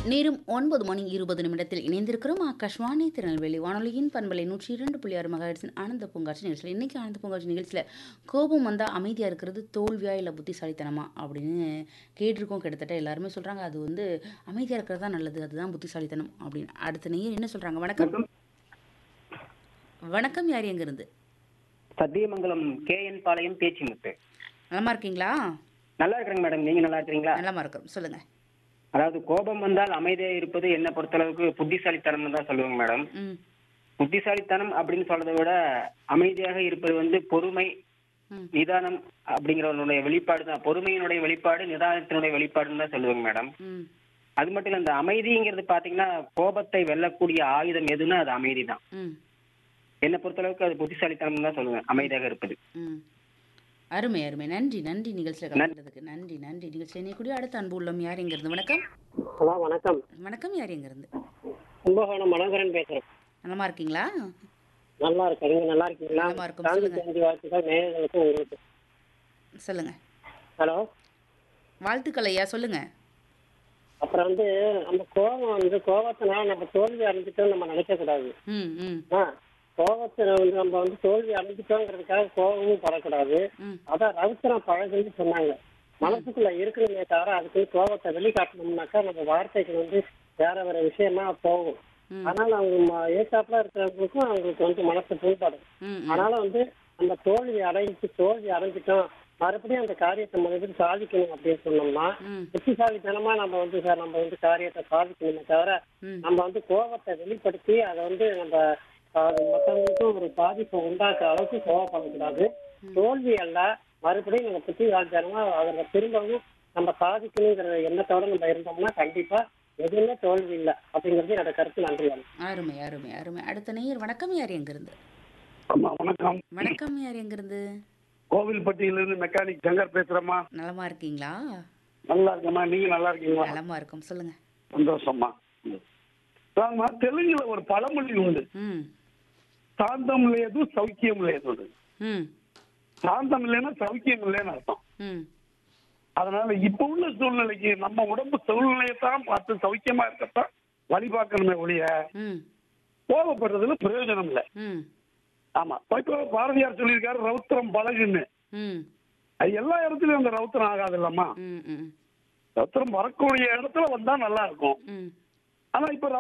நேரம் ஒன்பது மணி இருபது நிமிடத்தில் இணைந்திருக்கிறோம் ஆகாஷ்வாணி திருநெல்வேலி வானொலியின் பண்பலை நூற்றி இரண்டு புள்ளி ஆறு மகாட்சின் ஆனந்த பூங்காட்சி நிகழ்ச்சியில் இன்றைக்கி ஆனந்த பூங்காட்சி நிகழ்ச்சியில் கோபம் வந்தால் அமைதியாக இருக்கிறது தோல்வியா இல்லை புத்திசாலித்தனமா அப்படின்னு கேட்டிருக்கோம் கிட்டத்தட்ட எல்லாருமே சொல்கிறாங்க அது வந்து அமைதியாக இருக்கிறது தான் நல்லது அதுதான் புத்திசாலித்தனம் அப்படின்னு அடுத்த நேயர் என்ன சொல்கிறாங்க வணக்கம் வணக்கம் யார் எங்கேருந்து சத்தியமங்கலம் கே என் பாளையம் பேச்சிமுத்து நலமா இருக்கீங்களா நல்லா இருக்கிறேங்க மேடம் நீங்க நல்லா இருக்கிறீங்களா நலமா இருக்கிறோம் சொல்லுங்கள் அதாவது கோபம் வந்தால் அமைதியா இருப்பது என்ன பொறுத்தளவுக்கு புத்திசாலித்தனம் தான் சொல்லுவாங்க மேடம் ம் புத்திசாலித்தனம் அப்படின்னு சொல்றதை விட அமைதியாக இருப்பது வந்து பொறுமை ம் நிதானம் அப்படிங்கிறவனுடைய வெளிப்பாடு தான் பொறுமையினுடைய வெளிப்பாடு நிதானத்தினுடைய வெளிப்பாடுன்னு தான் சொல்லுவாங்க மேடம் ம் அது மட்டும் இல்ல இந்த அமைதிங்கிறது பாத்தீங்கன்னா கோபத்தை வெல்லக்கூடிய ஆயுதம் எதுன்னா அது அமைதி தான் ம் என்னை பொறுத்தளவுக்கு அது புத்திசாலித்தனம் தான் சொல்லுவேன் அமைதியாக இருப்பது ம் அருமை அருமை நன்றி நன்றி நிகழ்ச்சியில் கலந்துக்கிறதுக்கு நன்றி நன்றி நிகழ்ச்சி இணையக்கூடிய அடுத்த அன்பு உள்ளம் யார் எங்கிருந்து வணக்கம் ஹலோ வணக்கம் வணக்கம் யார் எங்கிருந்து கும்பகோணம் மனோகரன் பேசுறேன் நலமா இருக்கீங்களா நல்லா இருக்கேன் நீங்க நல்லா இருக்கீங்களா நலமா இருக்கோம். சாந்தி சொல்லுங்க. ஜெயந்தி வாழ்த்துக்கள் நேயர்களுக்கும் உங்களுக்கு சொல்லுங்க ஹலோ வாழ்த்துக்கள் ஐயா சொல்லுங்க அப்புறம் வந்து நம்ம கோபம் வந்து கோபத்தினால நம்ம தோல்வி அடைஞ்சிட்டோம் நம்ம நினைக்க கூடாது ம் ம் ஆ கோபத்துல வந்து நம்ம வந்து தோல்வி அடைஞ்சிட்டோங்கிறதுக்காக கோபமும் படக்கூடாது ம் அதான் ரவுத்திரம் பழகுன்னு சொன்னாங்க மனசுக்குள்ள இருக்கணுமே தவிர அதுக்கு கோபத்தை வெளிக்காட்டணும்னாக்கா நம்ம வார்த்தைகள் வந்து வேற வேற விஷயமா போகும் ம். அதனால அவங்க ம- ஏத்தாப்புல இருக்கிறவங்களுக்கும் அவங்களுக்கு வந்து மனசு புண்படும் ம் ம் அதனால வந்து அந்த தோல்வி அடைஞ்சு தோல்வி அடைஞ்சிட்டோம் மறுபடியும் அந்த காரியத்தை மறுபடியும் சாதிக்கணும் அப்படின்னு சொன்னோம்னா ம் புத்திசாலித்தனமா நம்ம வந்து சார் நம்ம வந்து காரியத்தை சாதிக்கணுமே தவிர ம் நம்ம வந்து கோபத்தை வெளிப்படுத்தி அதை வந்து நம்ம அது மற்றவங்களுக்கும் ஒரு பாதிப்பை உண்டாக்குற அளவுக்கு கோவப்படக்கூடாது தோல்வி அல்ல மறுபடியும் நம்ம புத்திசாலித்தனமா அதில் திரும்பவும் நம்ம சாதிக்கணுங்கிற எண்ணத்தோட நம்ம இருந்தோம்னா கண்டிப்பா எதுவுமே தோல்வி இல்லை அப்படிங்கிறது என்னோட கருத்து நன்றி அண்ணா. அருமை அருமை அருமை அடுத்த நேயர் வணக்கம் யார் எங்கிருந்து அம்மா வணக்கம் வணக்கம் யார் எங்கிருந்து கோவில்பட்டியிலிருந்து மெக்கானிக் சங்கர் பேசுறேம்மா நலமா இருக்கீங்களா நல்லா இருக்கேம்மா நீங்க நல்லா இருக்கீங்களா நலமா இருக்கும் சொல்லுங்க சந்தோஷம்மா அதாம்மா, தெலுங்குல ஒரு பழமொழி உண்டு ம் சாந்தம் లేదు சௌக்கியம் లేదు ம் சாந்தம் இல்லைன்னா சௌக்கியம் இல்லைன்னு அர்த்தம் ம் அதனால இப்ப உள்ள சூழ்நிலைக்கு நம்ம உடம்பு சூழ்நிலையை தான் பார்த்து சௌக்கியமா இருக்கத்தான் வழி பார்க்கணுமே ஒழிய ம் கோபப்படுறதுல பிரயோஜனம் இல்லை ம் ஆமா இப்போ பாரதியார் சொல்லியிருக்காரு ரௌத்திரம் பழகுன்னு ம் அது எல்லா இடத்துலயும் அந்த ரௌத்திரம் ஆகாது இல்லம்மா ம் ம் ரௌத்திரம் வரக்கூடிய இடத்துல வந்தா நல்லா இருக்கும் ம் ஆனா இப்ப